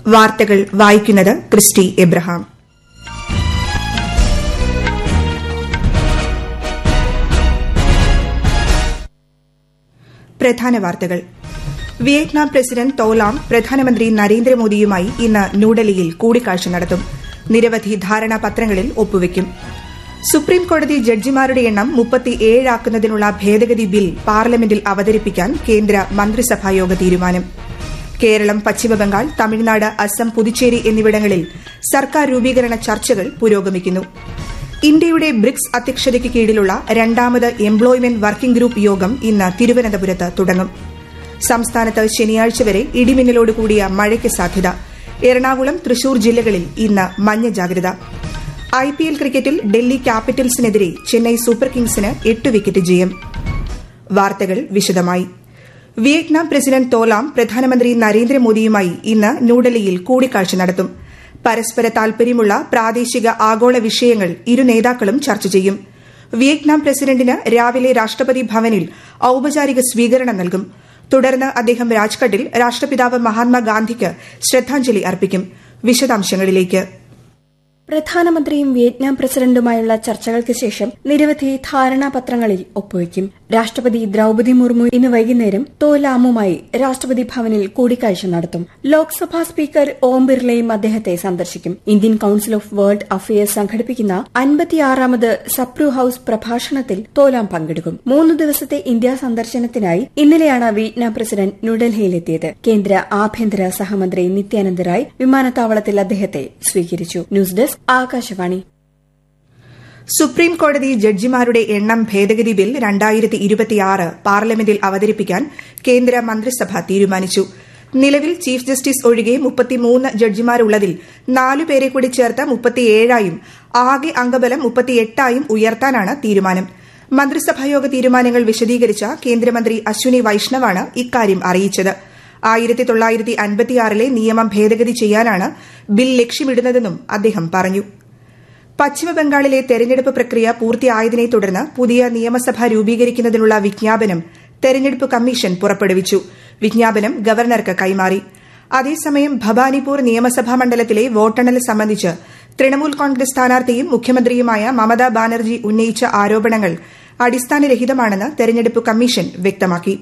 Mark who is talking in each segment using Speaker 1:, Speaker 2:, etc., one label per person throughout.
Speaker 1: വാർത്തകൾ വായിക്കുന്നത് Christy Abraham പ്രധാന വാർത്തകൾ വിയറ്റ്നാം പ്രസിഡന്റ് തോലാം പ്രധാനമന്ത്രി നരേന്ദ്രമോദിയുമായി ഇന്ന് ന്യൂഡൽഹിയിൽ കൂടിക്കാഴ്ച നടത്തും നിരവധി ധാരണാപത്രങ്ങളിൽ ഒപ്പുവയ്ക്കും സുപ്രീം കോടതി ജഡ്ജിമാരുടെ എണ്ണം മുപ്പത്തിയേഴാക്കുന്നതിനുള്ള ഭേദഗതി ബിൽ പാർലമെന്റിൽ അവതരിപ്പിക്കാൻ കേന്ദ്ര മന്ത്രിസഭായോഗ തീരുമാനം കേരളം പശ്ചിമബംഗാൾ തമിഴ്നാട് അസം പുതുച്ചേരി എന്നിവിടങ്ങളിൽ സർക്കാർ രൂപീകരണ ചർച്ചകൾ പുരോഗമിക്കുന്നു ഇന്ത്യയുടെ ബ്രിക്സ് അധ്യക്ഷതയ്ക്ക് കീഴിലുള്ള രണ്ടാമത് എംപ്ലോയ്മെന്റ് വർക്കിംഗ് ഗ്രൂപ്പ് യോഗം ഇന്ന് തിരുവനന്തപുരത്ത് തുടങ്ങും സംസ്ഥാനത്ത് ശനിയാഴ്ച വരെ ഇടിമിന്നലോട് കൂടിയ മഴയ്ക്ക് സാധ്യത എറണാകുളം തൃശൂർ ജില്ലകളിൽ ഇന്ന് മഞ്ഞ ജാഗ്രത ഐപിഎൽ ക്രിക്കറ്റിൽ ഡൽഹി ക്യാപിറ്റൽസിനെതിരെ ചെന്നൈ സൂപ്പർ കിങ്സിന് എട്ട് വിക്കറ്റ് ജയം വാർത്തകൾ വിശദമായി വിയറ്റ്നാം പ്രസിഡന്റ് തോലാം പ്രധാനമന്ത്രി നരേന്ദ്രമോദിയുമായി ഇന്ന് ന്യൂഡൽഹിയിൽ കൂടിക്കാഴ്ച നടത്തും പരസ്പര താൽപര്യമുള്ള പ്രാദേശിക ആഗോള വിഷയങ്ങൾ ഇരു നേതാക്കളും ചർച്ച ചെയ്യും വിയറ്റ്നാം പ്രസിഡന്റിന് രാവിലെ രാഷ്ട്രപതി ഭവനിൽ ഔപചാരിക സ്വീകരണം നൽകും തുടർന്ന് അദ്ദേഹം രാജ്ഘട്ടിൽ രാഷ്ട്രപിതാവ് മഹാത്മാഗാന്ധിക്ക് ശ്രദ്ധാഞ്ജലി അർപ്പിക്കും വിശദാംശങ്ങളിലേക്ക്
Speaker 2: പ്രധാനമന്ത്രിയും വിയറ്റ്നാം പ്രസിഡന്റുമായുള്ള ചർച്ചകൾക്ക് ശേഷം നിരവധി ധാരണാപത്രങ്ങളിൽ ഒപ്പുവയ്ക്കും രാഷ്ട്രപതി ദ്രൌപതി മുർമു ഇന്ന് വൈകുന്നേരം തോലാമുമായി രാഷ്ട്രപതി ഭവനിൽ കൂടിക്കാഴ്ച നടത്തും ലോക്സഭാ സ്പീക്കർ ഓം ബിർളയും അദ്ദേഹത്തെ സന്ദർശിക്കും Indian council of world affairs സംഘടിപ്പിക്കുന്ന അൻപത്തിയാറാമത് സപ്രു ഹൌസ് പ്രഭാഷണത്തിൽ തോലാം പങ്കെടുക്കും മൂന്ന് ദിവസത്തെ ഇന്ത്യ സന്ദർശനത്തിനായി ഇന്നലെയാണ് വിയറ്റ്നാം പ്രസിഡന്റ് ന്യൂഡൽഹിയിലെത്തിയത് കേന്ദ്ര ആഭ്യന്തര സഹമന്ത്രി നിത്യാനന്ദ റായ് വിമാനത്താവളത്തിൽ അദ്ദേഹത്തെ സ്വീകരിച്ചു ന്യൂസ് ഡെസ്ക് ആകാശവാണി
Speaker 1: സുപ്രീം കോടതി ജഡ്ജിമാരുടെ എണ്ണം ഭേദഗതി ബിൽ രണ്ടായിരത്തി ഇരുപത്തിയാറ് പാർലമെന്റിൽ അവതരിപ്പിക്കാൻ കേന്ദ്ര മന്ത്രിസഭ തീരുമാനിച്ചു നിലവിൽ ചീഫ് ജസ്റ്റിസ് ഒഴികെ മുപ്പത്തിമൂന്ന് ജഡ്ജിമാരുള്ളതിൽ നാലുപേരെ കൂടി ചേർത്ത് മുപ്പത്തിയേഴായും ആകെ അംഗബലം മുപ്പത്തിയെട്ടായും ഉയർത്താനാണ് തീരുമാനം മന്ത്രിസഭായോഗ തീരുമാനങ്ങൾ വിശദീകരിച്ച കേന്ദ്രമന്ത്രി അശ്വിനി വൈഷ്ണവാണ് ഇക്കാര്യം അറിയിച്ചത് ആയിരത്തി തൊള്ളായിരത്തി അൻപത്തിയാറിലെ നിയമം ഭേദഗതി ചെയ്യാനാണ് ബിൽ ലക്ഷ്യമിടുന്നതെന്നും അദ്ദേഹം പറഞ്ഞു പശ്ചിമബംഗാളിലെ തെരഞ്ഞെടുപ്പ് പ്രക്രിയ പൂർത്തിയായതിനെ തുടർന്ന് പുതിയ നിയമസഭ രൂപീകരിക്കുന്നതിനുള്ള വിജ്ഞാപനം തെരഞ്ഞെടുപ്പ് കമ്മീഷൻ പുറപ്പെടുവിച്ചു വിജ്ഞാപനം ഗവർണർക്ക് കൈമാറി അതേസമയം ഭവാനിപൂർ നിയമസഭാ മണ്ഡലത്തിലെ വോട്ടെണ്ണൽ സംബന്ധിച്ച് തൃണമൂൽ കോൺഗ്രസ് സ്ഥാനാർത്ഥിയും മുഖ്യമന്ത്രിയുമായ മമതാ ബാനർജി ഉന്നയിച്ച ആരോപണങ്ങൾ അടിസ്ഥാനരഹിതമാണെന്ന് തെരഞ്ഞെടുപ്പ് കമ്മീഷൻ വ്യക്തമാക്കി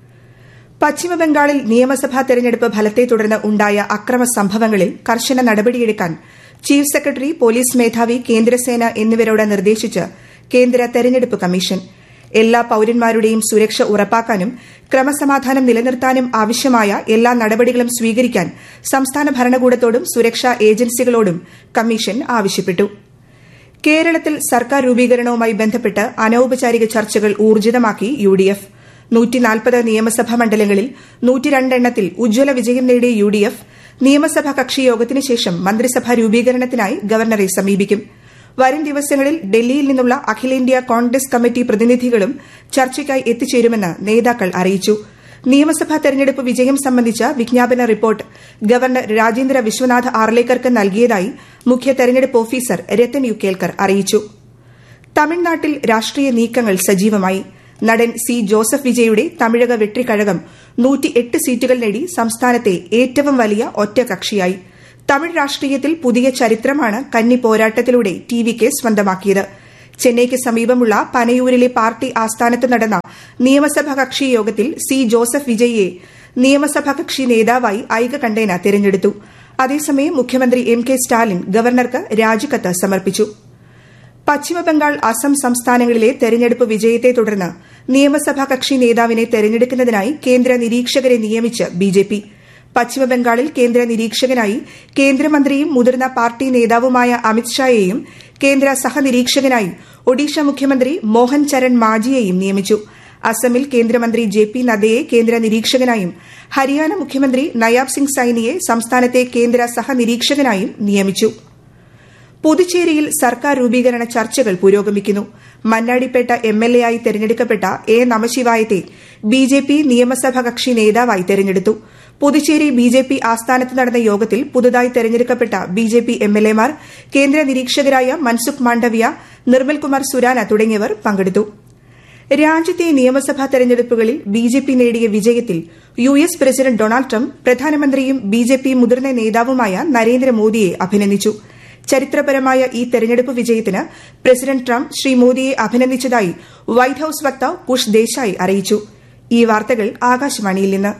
Speaker 1: പശ്ചിമബംഗാളിൽ നിയമസഭാ തെരഞ്ഞെടുപ്പ് ഫലത്തെ തുടർന്ന് ഉണ്ടായ അക്രമ സംഭവങ്ങളിൽ കർശന നടപടിയെടുക്കാൻ ചീഫ് സെക്രട്ടറി പോലീസ് മേധാവി കേന്ദ്രസേന എന്നിവരോട് നിർദ്ദേശിച്ച് കേന്ദ്ര തെരഞ്ഞെടുപ്പ് കമ്മീഷൻ എല്ലാ പൌരന്മാരുടെയും സുരക്ഷ ഉറപ്പാക്കാനും ക്രമസമാധാനം നിലനിർത്താനും ആവശ്യമായ എല്ലാ നടപടികളും സ്വീകരിക്കാൻ സംസ്ഥാന ഭരണകൂടത്തോടും സുരക്ഷാ ഏജൻസികളോടും കമ്മീഷൻ ആവശ്യപ്പെട്ടു കേരളത്തിൽ സർക്കാർ രൂപീകരണവുമായി ബന്ധപ്പെട്ട് അനൌപചാരിക ചർച്ചകൾ ഊർജിതമാക്കി യുഡിഎഫ് നൂറ്റിനാൽപ്പത് നിയമസഭാ മണ്ഡലങ്ങളിൽ നൂറ്റിരണ്ടെണ്ണത്തിൽ ഉജ്ജ്വല വിജയം നേടിയ യുഡിഎഫ് നിയമസഭാ കക്ഷി യോഗത്തിന് ശേഷം മന്ത്രിസഭാ രൂപീകരണത്തിനായി ഗവർണറെ സമീപിക്കും വരും ദിവസങ്ങളിൽ ഡൽഹിയിൽ നിന്നുള്ള അഖിലേന്ത്യാ കോൺഗ്രസ് കമ്മിറ്റി പ്രതിനിധികളും ചർച്ചയ്ക്കായി എത്തിച്ചേരുമെന്ന് നേതാക്കൾ അറിയിച്ചു നിയമസഭാ തെരഞ്ഞെടുപ്പ് വിജയം സംബന്ധിച്ച വിജ്ഞാപന റിപ്പോർട്ട് ഗവർണർ രാജേന്ദ്ര വിശ്വനാഥ് ആർലേക്കർക്ക് നൽകിയതായി മുഖ്യ തെരഞ്ഞെടുപ്പ് ഓഫീസർ രത്തൻ യു കേൽക്കർ അറിയിച്ചു തമിഴ്നാട്ടിൽ രാഷ്ട്രീയ നീക്കങ്ങൾ സജീവമായി നടൻ സി ജോസഫ് വിജയുടെ തമിഴക വെട്രിക്കഴകം നൂറ്റിയെട്ട് സീറ്റുകൾ നേടി സംസ്ഥാനത്തെ ഏറ്റവും വലിയ ഒറ്റകക്ഷിയായി തമിഴ് രാഷ്ട്രീയത്തിൽ പുതിയ ചരിത്രമാണ് കന്നി പോരാട്ടത്തിലൂടെ ടി വി കെ സ്വന്തമാക്കിയത് ചെന്നൈക്ക് സമീപമുള്ള പനയൂരിലെ പാർട്ടി ആസ്ഥാനത്ത് നടന്ന നിയമസഭാ കക്ഷി യോഗത്തിൽ സി ജോസഫ് വിജയിയെ നിയമസഭാ കക്ഷി നേതാവായി ഐകകണ്ഠേന തെരഞ്ഞെടുത്തു അതേസമയം മുഖ്യമന്ത്രി എം കെ സ്റ്റാലിൻ ഗവർണർക്ക് രാജിക്കത്ത് സമർപ്പിച്ചു പശ്ചിമബംഗാൾ അസം സംസ്ഥാനങ്ങളിലെ തെരഞ്ഞെടുപ്പ് വിജയത്തെ തുടർന്ന് നിയമസഭാ കക്ഷി നേതാവിനെ തെരഞ്ഞെടുക്കുന്നതിനായി കേന്ദ്ര നിരീക്ഷകരെ നിയമിച്ച് ബിജെപി പശ്ചിമബംഗാളിൽ കേന്ദ്ര നിരീക്ഷകനായി കേന്ദ്രമന്ത്രിയും മുതിർന്ന പാർട്ടി നേതാവുമായ അമിത്ഷായെയും കേന്ദ്ര സഹനിരീക്ഷകനായി ഒഡീഷ മുഖ്യമന്ത്രി മോഹൻ ചരൺ മാജിയെയും നിയമിച്ചു അസമിൽ കേന്ദ്രമന്ത്രി ജെ പി നദ്ദയെ കേന്ദ്ര നിരീക്ഷകനായും ഹരിയാന മുഖ്യമന്ത്രി നയാബ് സിംഗ് സൈനിയെ സംസ്ഥാനത്തെ കേന്ദ്ര സഹനിരീക്ഷകനായും നിയമിച്ചു പുതുച്ചേരിയിൽ സർക്കാർ രൂപീകരണ ചർച്ചകൾ പുരോഗമിക്കുന്നു മണ്ണാടിപ്പേട്ട എം എൽ എ ആയി തെരഞ്ഞെടുക്കപ്പെട്ട എ നമശിവായത്തെ ബി ജെ പി നിയമസഭാ കക്ഷി നേതാവായി തെരഞ്ഞെടുത്തു പുതുച്ചേരി ബി ജെ പി ആസ്ഥാനത്ത് നടന്ന യോഗത്തിൽ പുതുതായി തെരഞ്ഞെടുക്കപ്പെട്ട B J P M L എമാർ കേന്ദ്ര നിരീക്ഷകരായ മൻസുഖ് മാണ്ഡവ്യ നിർമ്മൽകുമാർ സുരാന തുടങ്ങിയവർ പങ്കെടുത്തു രാജ്യത്തെ നിയമസഭാ തെരഞ്ഞെടുപ്പുകളിൽ ബിജെപി നേടിയ വിജയത്തിൽ U S president Donald Trump പ്രധാനമന്ത്രിയും ബിജെപി മുതിർന്ന നേതാവുമായ നരേന്ദ്രമോദിയെ അഭിനന്ദിച്ചു ചരിത്രപരമായ ഈ തെരഞ്ഞെടുപ്പ് വിജയത്തിന് പ്രസിഡന്റ് ട്രംപ് ശ്രീ മോദിയെ അഭിനന്ദിച്ചതായി വൈറ്റ് ഹൌസ് വക്താവ് പുഷ് ദേശായി അറിയിച്ചു ഈ വാർത്തകൾ ആകാശവാണിയിൽ നിന്ന്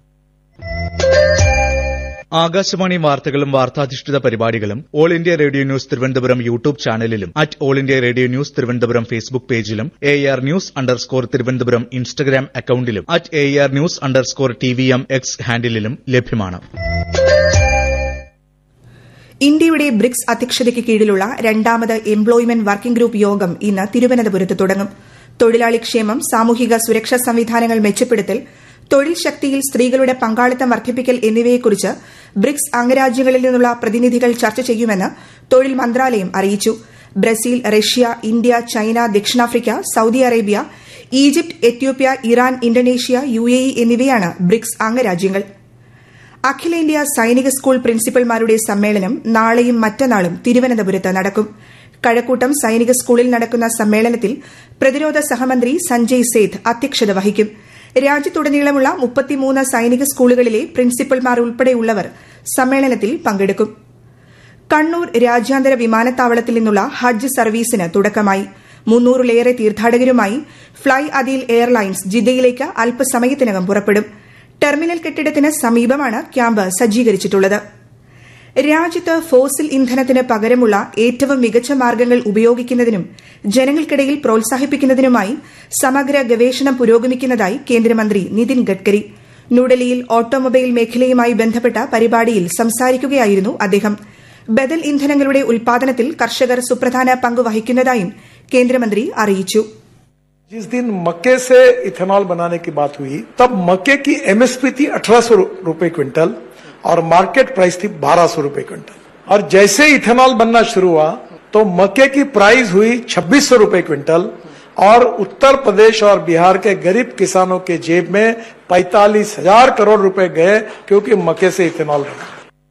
Speaker 3: ആകാശവാണി വാർത്തകളും വാർത്താധിഷ്ഠിത പരിപാടികളും all India radio news Thiruvananthapuram YouTube ചാനലിലും at all India radio news Thiruvananthapuram Facebook പേജിലും A R news underscore Thiruvananthapuram Instagram അക്കൌണ്ടിലും at A R news underscore T V M X ഹാൻഡിലും ലഭ്യമാണ്
Speaker 1: ഇന്ത്യയുടെ ബ്രിക്സ് അധ്യക്ഷതയ്ക്ക് കീഴിലുള്ള രണ്ടാമത് എംപ്ലോയ്മെന്റ് വർക്കിംഗ് ഗ്രൂപ്പ് യോഗം ഇന്ന് തിരുവനന്തപുരത്ത് തുടങ്ങും തൊഴിലാളി ക്ഷേമം സാമൂഹിക സുരക്ഷാ സംവിധാനങ്ങൾ മെച്ചപ്പെടുത്തൽ തൊഴിൽ ശക്തിയിൽ സ്ത്രീകളുടെ പങ്കാളിത്തം വർദ്ധിപ്പിക്കൽ എന്നിവയെക്കുറിച്ച് ബ്രിക്സ് അംഗരാജ്യങ്ങളിൽ നിന്നുള്ള പ്രതിനിധികൾ ചർച്ച ചെയ്യുമെന്ന് തൊഴിൽ മന്ത്രാലയം അറിയിച്ചു ബ്രസീൽ റഷ്യ ഇന്ത്യ ചൈന ദക്ഷിണാഫ്രിക്ക Saudi Arabia Egypt Ethiopia Iran Indonesia U A E എന്നിവയാണ് ബ്രിക്സ് അംഗരാജ്യങ്ങൾ അഖിലേന്ത്യാ സൈനിക സ്കൂൾ പ്രിൻസിപ്പൽമാരുടെ സമ്മേളനം നാളെയും മറ്റന്നാളും തിരുവനന്തപുരത്ത് നടക്കും കഴക്കൂട്ടം സൈനിക സ്കൂളിൽ നടക്കുന്ന സമ്മേളനത്തിൽ പ്രതിരോധ സഹമന്ത്രി സഞ്ജയ് സേത്ത് അധ്യക്ഷത വഹിക്കും രാജ്യത്തുടനീളമുള്ള മുപ്പത്തിമൂന്ന് സൈനിക സ്കൂളുകളിലെ പ്രിൻസിപ്പൽമാർ ഉൾപ്പെടെയുള്ളവർ സമ്മേളനത്തിൽ പങ്കെടുക്കും കണ്ണൂർ രാജ്യാന്തര വിമാനത്താവളത്തിൽ നിന്നുള്ള ഹജ്ജ് സർവീസിന് തുടക്കമായി മുന്നൂറിലേറെ തീർത്ഥാടകരുമായി ഫ്ളൈ അദീൽ എയർലൈൻസ് ജിദ്ദയിലേക്ക് അല്പസമയത്തിനകം പുറപ്പെടും ടെർമിനൽ കെട്ടിടത്തിന് സമീപമാണ് ക്യാമ്പ് സജ്ജീകരിച്ചിട്ടുള്ളത് രാജ്യത്ത് ഫോസിൽ ഇന്ധനത്തിന് പകരമുള്ള ഏറ്റവും മികച്ച മാർഗ്ഗങ്ങൾ ഉപയോഗിക്കുന്നതിനും ജനങ്ങൾക്കിടയിൽ പ്രോത്സാഹിപ്പിക്കുന്നതിനുമായി സമഗ്ര ഗവേഷണം പുരോഗമിക്കുന്നതായി കേന്ദ്രമന്ത്രി നിതിൻ ഗഡ്കരി ന്യൂഡൽഹിയിൽ ഓട്ടോമൊബൈൽ മേഖലയുമായി ബന്ധപ്പെട്ട പരിപാടിയിൽ സംസാരിക്കുകയായിരുന്നു അദ്ദേഹം ബദൽ ഇന്ധനങ്ങളുടെ ഉൽപാദനത്തിൽ കർഷകർ സുപ്രധാന പങ്ക് വഹിക്കുന്നതായും കേന്ദ്രമന്ത്രി അറിയിച്ചു
Speaker 4: जिस दिन मक्के से इथेनॉल बनाने की बात हुई तब मक्के की एमएसपी थी अठारह सौ रूपये क्विंटल और मार्केट प्राइस थी बारह सौ रूपये क्विंटल और जैसे इथेनॉल बनना शुरू हुआ तो मक्के की प्राइस हुई छब्बीस सौ रूपये क्विंटल और उत्तर प्रदेश और बिहार के गरीब किसानों के जेब में पैतालीस हजार करोड़ रुपए गए क्योंकि मक्के से इथेनॉल बना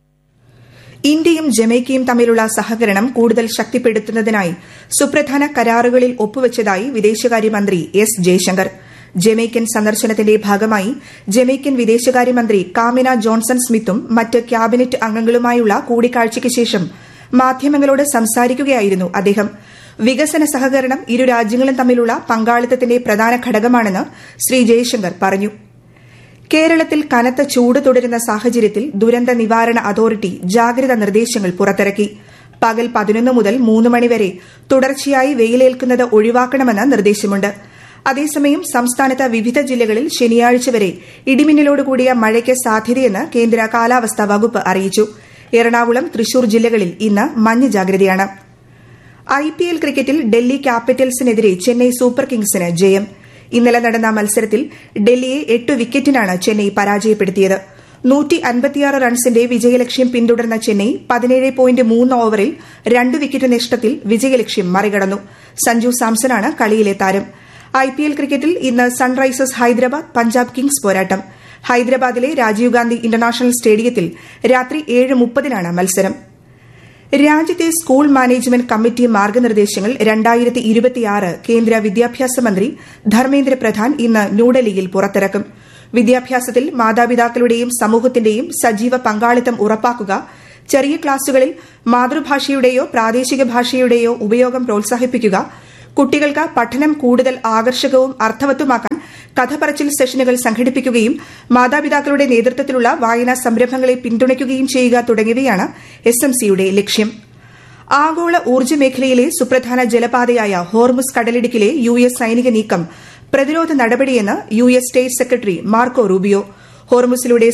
Speaker 1: ഇന്ത്യയും ജമൈക്കയും തമ്മിലുള്ള സഹകരണം കൂടുതൽ ശക്തിപ്പെടുത്തുന്നതിനായി സുപ്രധാന കരാറുകളിൽ ഒപ്പുവച്ചതായി വിദേശകാര്യമന്ത്രി എസ് ജയശങ്കർ ജമൈക്കൻ സന്ദർശനത്തിന്റെ ഭാഗമായി ജമൈക്കൻ വിദേശകാര്യമന്ത്രി കാമിന ജോൺസൺ സ്മിത്തും മറ്റ് ക്യാബിനറ്റ് അംഗങ്ങളുമായുള്ള കൂടിക്കാഴ്ചയ്ക്ക് ശേഷം മാധ്യമങ്ങളോട് സംസാരിക്കുകയായിരുന്നു അദ്ദേഹം വികസന സഹകരണം ഇരു രാജ്യങ്ങളും തമ്മിലുള്ള പങ്കാളിത്തത്തിന്റെ പ്രധാന ഘടകമാണെന്ന് ശ്രീ ജയശങ്കർ പറഞ്ഞു കേരളത്തിൽ കനത്ത ചൂട് തുടരുന്ന സാഹചര്യത്തിൽ ദുരന്ത നിവാരണ അതോറിറ്റി ജാഗ്രതാ നിർദ്ദേശങ്ങൾ പുറത്തിറക്കി പകൽ പതിനൊന്ന് മുതൽ മൂന്ന് മണിവരെ തുടർച്ചയായി വെയിലേൽക്കുന്നത് ഒഴിവാക്കണമെന്ന് നിർദ്ദേശമുണ്ട് അതേസമയം സംസ്ഥാനത്ത് വിവിധ ജില്ലകളിൽ ശനിയാഴ്ച വരെ ഇടിമിന്നലോടുകൂടിയ മഴയ്ക്ക് സാധ്യതയെന്ന് കേന്ദ്ര കാലാവസ്ഥാ വകുപ്പ് അറിയിച്ചു എറണാകുളം തൃശൂർ ജില്ലകളിൽ ഇന്ന് മഞ്ഞ ജാഗ്രതയാണ് ഐപിഎൽ ക്രിക്കറ്റിൽ ഡൽഹി ക്യാപിറ്റൽസിനെതിരെ ചെന്നൈ സൂപ്പർ കിങ്സിന് ജയം ഇന്നലെ നടന്ന മത്സരത്തിൽ ഡൽഹിയെ എട്ട് വിക്കറ്റിനാണ് ചെന്നൈ പരാജയപ്പെടുത്തിയത് നൂറ്റി അൻപത്തിയാറ് റൺസിന്റെ വിജയലക്ഷ്യം പിന്തുടർന്ന ചെന്നൈ പതിനേഴ് പോയിന്റ് മൂന്ന് ഓവറിൽ രണ്ട് വിക്കറ്റ് നഷ്ടത്തിൽ വിജയലക്ഷ്യം മറികടന്നു സഞ്ജു സാംസണാണ് കളിയിലെ താരം ഐപിഎൽ ക്രിക്കറ്റിൽ ഇന്ന് സൺറൈസേഴ്സ് ഹൈദരാബാദ് പഞ്ചാബ് കിങ്സ് പോരാട്ടം ഹൈദരാബാദിലെ രാജീവ് ഗാന്ധി ഇന്റർനാഷണൽ സ്റ്റേഡിയത്തിൽ രാത്രി ഏഴ് മുപ്പതിനാണ് മത്സരം രാജ്യത്തെ സ്കൂൾ മാനേജ്മെന്റ് കമ്മിറ്റി മാർഗനിർദ്ദേശങ്ങൾ രണ്ടായിരത്തി ഇരുപത്തിയാറ് കേന്ദ്ര വിദ്യാഭ്യാസ മന്ത്രി ധർമ്മേന്ദ്ര പ്രധാൻ ഇന്ന് ന്യൂഡൽഹിയിൽ പുറത്തിറക്കും വിദ്യാഭ്യാസത്തിൽ മാതാപിതാക്കളുടെയും സമൂഹത്തിന്റെയും സജീവ പങ്കാളിത്തം ഉറപ്പാക്കുക ചെറിയ ക്ലാസുകളിൽ മാതൃഭാഷയുടെയോ പ്രാദേശിക ഭാഷയുടെയോ ഉപയോഗം പ്രോത്സാഹിപ്പിക്കുക കുട്ടികൾക്ക് പഠനം കൂടുതൽ ആകർഷകവും അർത്ഥവത്തുമാക്കാൻ കഥ പറച്ചിൽ സെഷനുകൾ സംഘടിപ്പിക്കുകയും മാതാപിതാക്കളുടെ നേതൃത്വത്തിലുള്ള വായനാ സംരംഭങ്ങളെ പിന്തുണയ്ക്കുകയും ചെയ്യുക തുടങ്ങിയവയാണ് എസ് എം സിയുടെ ലക്ഷ്യം ആഗോള ഊർജ്ജ മേഖലയിലെ സുപ്രധാന ജലപാതയായ ഹോർമുസ് കടലിടുക്കിലെ യു എസ് സൈനിക നീക്കം പ്രതിരോധ നടപടിയെന്ന് U S state secretary Marco Rubio ഹോർമുസിലൂടെ